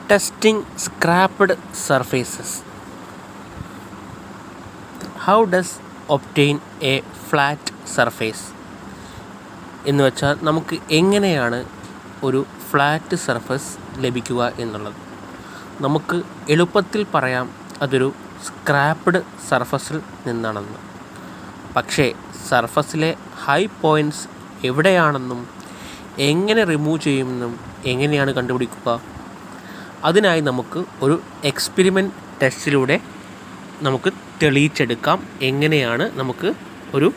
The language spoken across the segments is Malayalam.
Testing scrapped surfaces. How does obtain a flat surface? എന്ന് വെച്ചാൽ നമുക്ക് എങ്ങനെയാണ് ഒരു ഫ്ലാറ്റ് സർഫസ് ലഭിക്കുക എന്നുള്ളത് നമുക്ക് എളുപ്പത്തിൽ പറയാം അതൊരു സ്ക്രാപ്പ്ഡ് സർഫസിൽ നിന്നാണെന്ന് പക്ഷേ സർഫസിലെ ഹൈ പോയിൻറ്റ്സ് എവിടെയാണെന്നും എങ്ങനെ റിമൂവ് ചെയ്യുമെന്നും എങ്ങനെയാണ് കണ്ടുപിടിക്കുക അതിനായി നമുക്ക് ഒരു എക്സ്പെരിമെൻറ്റ് ടെസ്റ്റിലൂടെ നമുക്ക് തെളിയിച്ചെടുക്കാം എങ്ങനെയാണ് നമുക്ക് ഒരു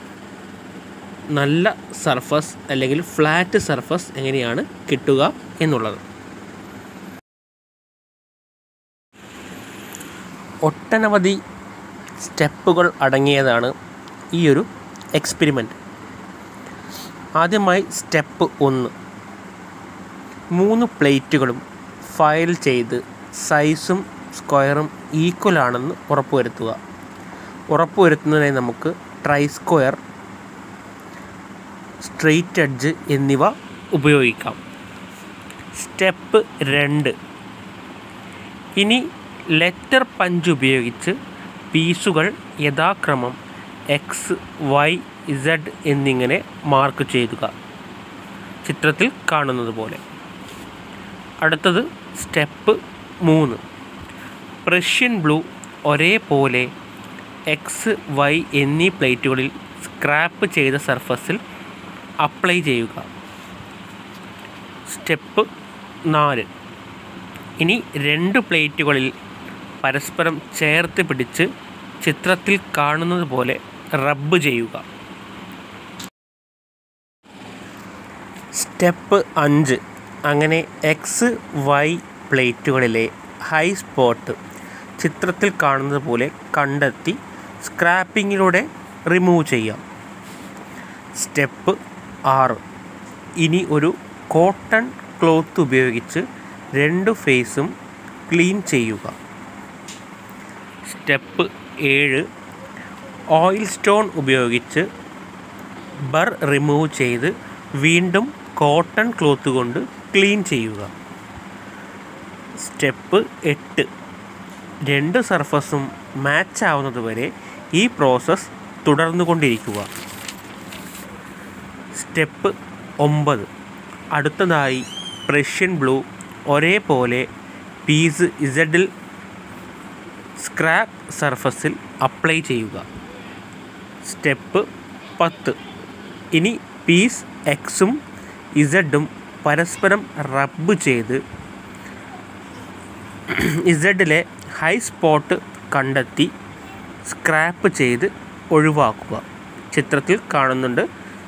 നല്ല സർഫസ് അല്ലെങ്കിൽ ഫ്ലാറ്റ് സർഫസ് എങ്ങനെയാണ് കിട്ടുക എന്നുള്ളത് ഒട്ടനവധി സ്റ്റെപ്പുകൾ അടങ്ങിയതാണ് ഈ ഒരു എക്സ്പെരിമെൻറ്റ് ആദ്യമായി സ്റ്റെപ്പ് ഒന്ന് മൂന്ന് പ്ലേറ്റുകളും ഫയൽ ചെയ്ത് സൈസും സ്ക്വയറും ഈക്വൽ ആണെന്ന് ഉറപ്പുവരുത്തുക ഉറപ്പുവരുത്തുന്നതിനായി നമുക്ക് ട്രൈ സ്ക്വയർ സ്ട്രെയിറ്റ് എഡ്ജ് എന്നിവ ഉപയോഗിക്കാം സ്റ്റെപ്പ് രണ്ട് ഇനി ലെറ്റർ പഞ്ച് ഉപയോഗിച്ച് പീസുകൾ യഥാക്രമം എക്സ് വൈ ഇസഡ് എന്നിങ്ങനെ മാർക്ക് ചെയ്യുക ചിത്രത്തിൽ കാണുന്നത് പോലെ അടുത്തത് സ്റ്റെപ്പ് മൂന്ന് പ്രഷ്യൻ ബ്ലൂ ഒരേപോലെ എക്സ് വൈ എന്നീ പ്ലേറ്റുകളിൽ സ്ക്രാപ്പ് ചെയ്ത സർഫസിൽ അപ്ലൈ ചെയ്യുക സ്റ്റെപ്പ് നാല് ഇനി രണ്ട് പ്ലേറ്റുകളിൽ പരസ്പരം ചേർത്ത് പിടിച്ച് ചിത്രത്തിൽ കാണുന്നത് പോലെ റബ്ബ് ചെയ്യുക സ്റ്റെപ്പ് അഞ്ച് അങ്ങനെ എക്സ് വൈ പ്ലേറ്റുകളിലെ ഹൈ സ്പോട്ട് ചിത്രത്തിൽ കാണുന്നത് പോലെ കണ്ടെത്തി സ്ക്രാപ്പിങ്ങിലൂടെ റിമൂവ് ചെയ്യാം സ്റ്റെപ്പ് ആറ് ഇനി ഒരു കോട്ടൺ ക്ലോത്ത് ഉപയോഗിച്ച് രണ്ട് ഫേസും ക്ലീൻ ചെയ്യുക സ്റ്റെപ്പ് ഏഴ് ഓയിൽ സ്റ്റോൺ ഉപയോഗിച്ച് ബർ റിമൂവ് ചെയ്ത് വീണ്ടും കോട്ടൺ ക്ലോത്ത് കൊണ്ട് ക്ലീൻ ചെയ്യുക സ്റ്റെപ്പ് എട്ട് രണ്ട് സർഫസും മാച്ച് ആവുന്നത് വരെ ഈ പ്രോസസ്സ് തുടർന്നുകൊണ്ടിരിക്കുക സ്റ്റെപ്പ് ഒമ്പത് അടുത്തതായി പ്രഷ്യൻ ബ്ലൂ ഒരേപോലെ പീസ് ഇസഡിൽ സ്ക്രാപ്പ് സർഫസിൽ അപ്ലൈ ചെയ്യുക സ്റ്റെപ്പ് പത്ത് ഇനി പീസ് എക്സും ഇസഡും പരസ്പരം റബ്ബ് ചെയ്ത് ഇസഡിലെ ഹൈ സ്പോട്ട് കണ്ടെത്തി സ്ക്രാപ്പ് ചെയ്ത് ഒഴിവാക്കുക ചിത്രത്തിൽ കാണുന്നുണ്ട്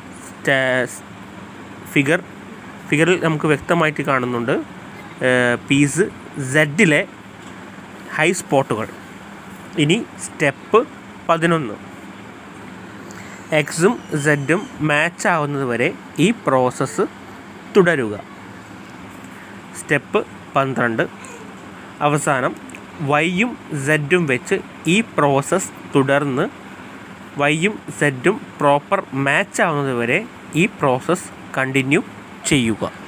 ഫിഗർ ഫിഗറിൽ നമുക്ക് വ്യക്തമായിട്ട് കാണുന്നുണ്ട് പീസ് സെഡിലെ ഹൈ സ്പോട്ടുകൾ ഇനി സ്റ്റെപ്പ് പതിനൊന്ന് എക്സും സെഡും മാച്ച് ആവുന്നത് വരെ ഈ പ്രോസസ്സ് തുടരുക സ്റ്റെപ്പ് പന്ത്രണ്ട് അവസാനം വൈയും സെഡും വെച്ച് ഈ പ്രോസസ്സ് തുടർന്ന് വൈയും സെഡും പ്രോപ്പർ മാച്ച് ആവുന്നത് വരെ ഈ പ്രോസസ്സ് കണ്ടിന്യൂ ചെയ്യുക